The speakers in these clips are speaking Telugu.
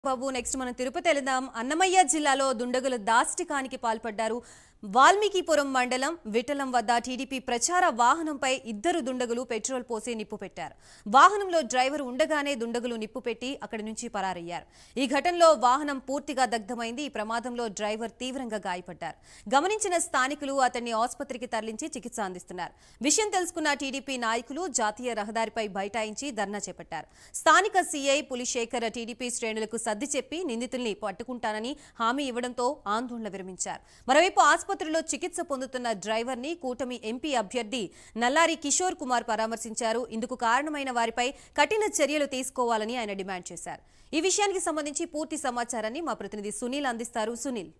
బాబు నెక్స్ట్ మనం తిరుపతి వెళదాం అన్నమయ్య జిల్లాలో దుండగుల దాష్టికానికి పాల్పడ్డారు వాల్మీకిపురం మండలం విఠలం వద్ద టీడీపీ ప్రచార వాహనంపై ఇద్దరు దుండగులు పెట్రోల్ పోసి నిప్పు పెట్టారు వాహనంలో డ్రైవర్ ఉండగానే దుండగులు నిప్పు పెట్టి అక్కడి నుంచి పరారయ్యారు ఈ ఘటనలో వాహనం పూర్తిగా దగ్ధమైంది ఈ ప్రమాదంలో డ్రైవర్ తీవ్రంగా గాయపడ్డారు గమనించిన స్థానికులు అతన్ని ఆసుపత్రికి తరలించి చికిత్స అందిస్తున్నారు విషయం తెలుసుకున్న టీడీపీ నాయకులు జాతీయ రహదారిపై బైఠాయించి ధర్నా చేపట్టారు స్థానిక సీఐ పులిశేఖర్ టీడీపీ శ్రేణులకు సర్ది చెప్పి నిందితుల్ని పట్టుకుంటానని హామీ ఇవ్వడంతో ఆందోళన విరమించారు మరోవైపు ఆసుపత్రిలో చికిత్స పొందుతున్న డ్రైవర్ ని కూటమి ఎంపీ అభ్యర్థి నల్లారి కిషోర్ కుమార్ పరామర్శించారు ఇందుకు కారణమైన వారిపై కఠిన చర్యలు తీసుకోవాలని ఆయన డిమాండ్ చేశారు ఈ విషయానికి సంబంధించి పూర్తి సమాచారాన్ని మా ప్రతినిధి సునీల్ అందిస్తారు సునీల్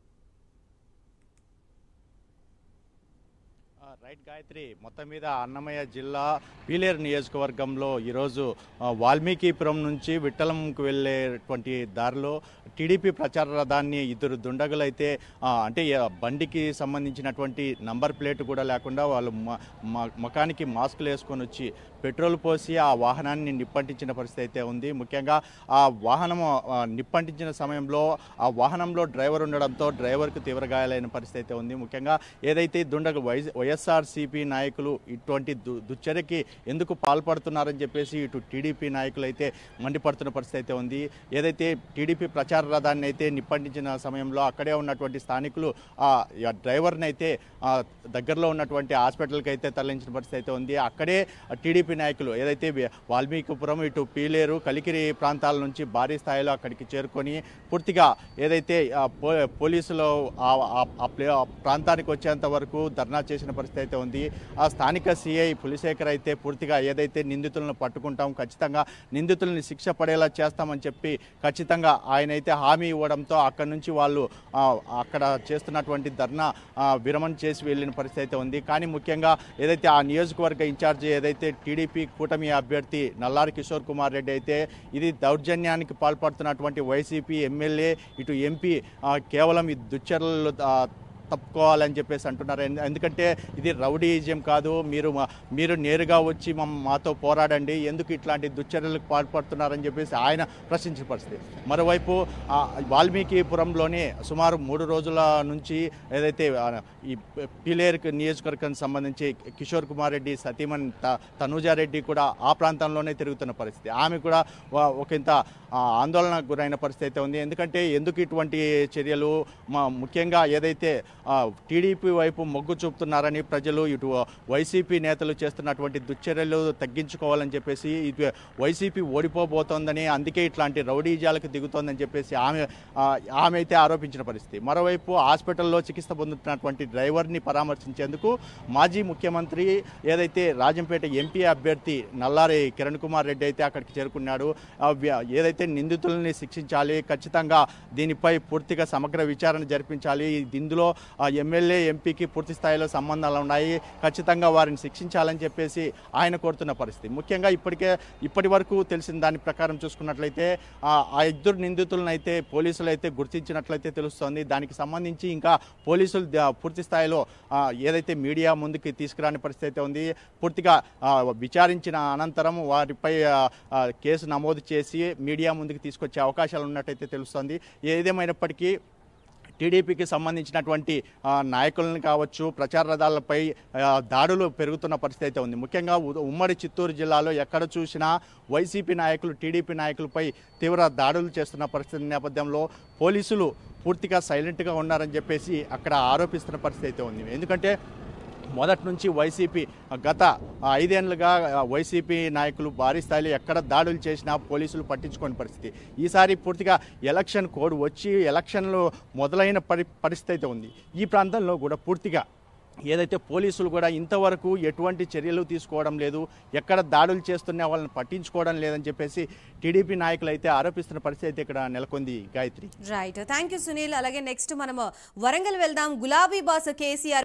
ఆ, రైట్ గాయత్రి మొత్తం మీద అన్నమయ్య జిల్లా పీలేరు నియోజకవర్గంలో ఈరోజు ఆ, వాల్మీకిపురం నుంచి విట్టలంకు వెళ్ళేటువంటి దారిలో టీడీపీ ప్రచార రథాన్ని ఇద్దరు దుండగులైతే ఆ, అంటే ఆ, బండికి సంబంధించినటువంటి నంబర్ ప్లేట్ కూడా లేకుండా వాళ్ళు మ- మ- ముఖానికి మాస్కులు వేసుకొని వచ్చి పెట్రోల్ పోసి ఆ వాహనాన్ని నిప్పంటించిన పరిస్థితి అయితే ఉంది ముఖ్యంగా ఆ వాహనం ఆ, నిప్పంటించిన సమయంలో ఆ వాహనంలో డ్రైవర్ ఉండడంతో డ్రైవర్కు తీవ్ర గాయాలైన పరిస్థితి అయితే ఉంది ముఖ్యంగా ఏదైతే ఈ దుండగు వై వైఎస్ఆర్సీపీ నాయకులు ఇటువంటి దు దుశ్చర్యకి ఎందుకు పాల్పడుతున్నారని చెప్పేసి ఇటు టీడీపీ నాయకులు అయితే మండిపడుతున్న పరిస్థితి అయితే ఉంది ఏదైతే టీడీపీ ప్రచార రథాన్ని అయితే నిప్పంటించిన సమయంలో అక్కడే ఉన్నటువంటి స్థానికులు ఆ ఆ డ్రైవర్ని అయితే ఆ, దగ్గరలో ఉన్నటువంటి హాస్పిటల్కి అయితే తరలించిన పరిస్థితి అయితే ఉంది అక్కడే టీడీపీ నాయకులు ఏదైతే వి- వాల్మీకిపురం ఇటు పీలేరు కలికిరి ప్రాంతాల నుంచి భారీ స్థాయిలో అక్కడికి చేరుకొని పూర్తిగా ఏదైతే ఆ, పో పోలీసులు ఆ- ఆ- ఆ ప్లే- ఆ ప్రాంతానికి వచ్చేంత వరకు ధర్నా చేసిన పరిస్థితి అయితే ఉంది ఆ స్థానిక సిఐ పులిశేఖర్ అయితే పూర్తిగా ఏదైతే నిందితులను పట్టుకుంటాం ఖచ్చితంగా నిందితుల్ని శిక్ష పడేలా చేస్తామని చెప్పి ఖచ్చితంగా ఆయన అయితే హామీ ఇవ్వడంతో అక్కడి నుంచి వాళ్ళు ఆ, అక్కడ చేస్తున్నటువంటి ధర్నా ఆ, విరమణ చేసి వెళ్ళిన పరిస్థితి అయితే ఉంది కానీ ముఖ్యంగా ఏదైతే ఆ నియోజకవర్గ ఇన్ఛార్జి ఏదైతే టీడీపీ కూటమి అభ్యర్థి నల్లారి కిషోర్ కుమార్ రెడ్డి అయితే ఇది దౌర్జన్యానికి పాల్పడుతున్నటువంటి వైసీపీ ఎమ్మెల్యే ఇటు ఎంపీ ఆ, కేవలం ఈ దుశ్చర్యలు ఆ, తప్పుకోవాలని చెప్పేసి అంటున్నారు ఎందు- ఎందుకంటే ఇది రౌడీయిజం కాదు మీరు మా- మీరు నేరుగా వచ్చి మమ్ మాతో పోరాడండి ఎందుకు ఇట్లాంటి దుశ్చర్యలకు పాల్పడుతున్నారని చెప్పేసి ఆయన ప్రశ్నించిన పరిస్థితి మరోవైపు ఆ, వాల్మీకిపురంలోనే సుమారు మూడు రోజుల నుంచి ఏదైతే ఆ, ఈ పిలేర్ నియోజకవర్గానికి సంబంధించి కిషోర్ కుమార్ రెడ్డి సతీమణి త తనూజారెడ్డి కూడా ఆ ప్రాంతంలోనే తిరుగుతున్న పరిస్థితి ఆమె కూడా వా- ఒకంత ఆ, ఆందోళనకు గురైన పరిస్థితి అయితే ఉంది ఎందుకంటే ఎందుకు ఇటువంటి చర్యలు మా ముఖ్యంగా ఏదైతే ఆ, టీడీపీ వైపు మొగ్గు చూపుతున్నారని ప్రజలు ఇటు వైసీపీ నేతలు చేస్తున్నటువంటి దుశ్చర్యలు తగ్గించుకోవాలని చెప్పేసి ఇటు వైసీపీ ఓడిపోబోతోందని అందుకే ఇట్లాంటి రౌడీజాలకు దిగుతోందని చెప్పేసి ఆమె ఆ, ఆమె అయితే ఆరోపించిన పరిస్థితి మరోవైపు హాస్పిటల్లో చికిత్స పొందుతున్నటువంటి డ్రైవర్ని పరామర్శించేందుకు మాజీ ముఖ్యమంత్రి ఏదైతే రాజంపేట ఎంపీ అభ్యర్థి నల్లారి కిరణ్ కుమార్ రెడ్డి అయితే అక్కడికి చేరుకున్నాడు ఆ వ్య- ఏదైతే నిందితులని శిక్షించాలి ఖచ్చితంగా దీనిపై పూర్తిగా సమగ్ర విచారణ జరిపించాలి ఇందులో ఆ ఎమ్మెల్యే ఎంపీకి పూర్తి స్థాయిలో సంబంధాలు ఉన్నాయి ఖచ్చితంగా వారిని శిక్షించాలని చెప్పేసి ఆయన కోరుతున్న పరిస్థితి ముఖ్యంగా ఇప్పటికే ఇప్పటి వరకు తెలిసిన దాని ప్రకారం చూసుకున్నట్లయితే ఆ ఆ ఇద్దరు నిందితులను అయితే పోలీసులు అయితే గుర్తించినట్లయితే తెలుస్తోంది దానికి సంబంధించి ఇంకా పోలీసులు ద- పూర్తి స్థాయిలో ఆ, ఏదైతే మీడియా ముందుకి తీసుకురాని పరిస్థితి అయితే ఉంది పూర్తిగా ఆ, విచారించిన అనంతరం వారిపై ఆ, ఆ, కేసు నమోదు చేసి మీడియా ముందుకు తీసుకొచ్చే అవకాశాలు ఉన్నట్టయితే తెలుస్తోంది ఏదేమైనప్పటికీ టీడీపీకి సంబంధించినటువంటి ఆ, నాయకులను కావచ్చు ప్రచార రథాలపై ఆ, దాడులు పెరుగుతున్న పరిస్థితి అయితే ఉంది ముఖ్యంగా ఉ- ఉమ్మడి చిత్తూరు జిల్లాలో ఎక్కడ చూసినా వైసీపీ నాయకులు టీడీపీ నాయకులపై తీవ్ర దాడులు చేస్తున్న పరిస్థితి నేపథ్యంలో పోలీసులు పూర్తిగా సైలెంట్గా ఉన్నారని చెప్పేసి అక్కడ ఆరోపిస్తున్న పరిస్థితి అయితే ఉంది ఎందుకంటే మొదటి నుంచి వైసీపీ గత ఐదేళ్లుగా వైసీపీ నాయకులు భారీ స్థాయిలో ఎక్కడ దాడులు చేసినా పోలీసులు పట్టించుకోని పరిస్థితి ఈసారి పూర్తిగా ఎలక్షన్ కోడ్ వచ్చి ఎలక్షన్లు మొదలైన పరి పరిస్థితి అయితే ఉంది ఈ ప్రాంతంలో కూడా పూర్తిగా ఏదైతే పోలీసులు కూడా ఇంతవరకు ఎటువంటి చర్యలు తీసుకోవడం లేదు ఎక్కడ దాడులు చేస్తున్నా వాళ్ళని పట్టించుకోవడం లేదని చెప్పేసి టీడీపీ నాయకులు అయితే ఆరోపిస్తున్న పరిస్థితి అయితే ఇక్కడ నెలకొంది Gayatri right thank you Sunil అలాగే నెక్స్ట్ మనం వరంగల్ వెళ్దాం గులాబీ బాస్ కేసీఆర్